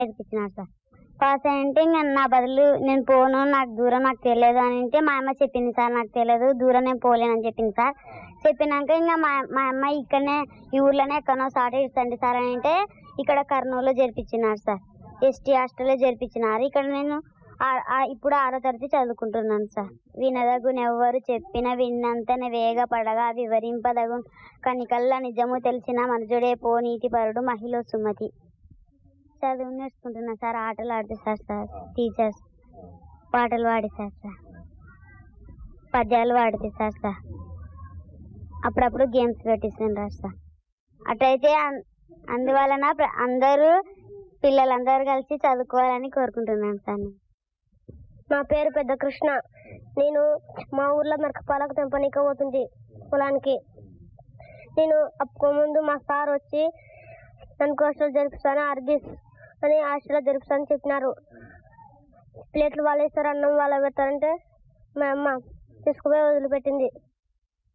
నేర్పించినారు sir pass అంటే ఇంకా నా బదులు నేను పోను నాకు దూరం నాకు తెలియదు అని అంటే మా అమ్మ చెప్పింది సార్ నాకు తెలియదు దూరం నేను పోలేనని చెప్పింది సార్ చెప్పినాక ఇంకా మా మా అమ్మ ఇక్కడనే ఈ ఊర్లోనే ఎక్కడో సాట ఇస్తండి సార్ అని అంటే ఇక్కడ కర్నూలులో జరిపించినారు సార్ ఎస్టీ హాస్టల్లో జరిపించినారు ఇక్కడ నేను ఆ- ఆ- ఇప్పుడు ఆరో తరగతి చదువుకుంటున్నాను సార్ వినదగున ఎవ్వరు చెప్పిన విన్నంతనే వేగపడగా వివరింపదగు కనికల్లా నిజము తెలిసిన మనుజుడే పో నీతిపరుడు మహిళ సుమతి చదువు నేర్చుకుంటున్నా సార్ ఆటలు ఆడిస్తారు సార్ టీచర్స్ పాటలు పాడిస్తారు సార్ పద్యాలు పాడిపిస్తారు సార్ అప్పుడప్పుడు గేమ్స్ పెట్టిస్తుంటారు సార్ అటైతే అన్- అందువలన ప్ర- అందరూ పిల్లలందరూ కలిసి చదువుకోవాలని కోరుకుంటున్నాను సార్ నేను. నా పేరు పెద్ద కృష్ణ నేను మా ఊర్లో మిరపపాలకు తెంపనీక పోతుంది పొలానికి నేను అప్పు ముందు మా సార్ వచ్చి నన్ను హాస్టల్ జరిపిస్తాను అర్గిస్ అని హాస్టల్లో జరిపిస్తాను చెప్పినారు ప్లేట్లు వాళ్ళు ఇస్తారు అన్నం వాళ్ళు పెడతారంటే మా అమ్మ తీసుకుపోయి వదిలిపెట్టింది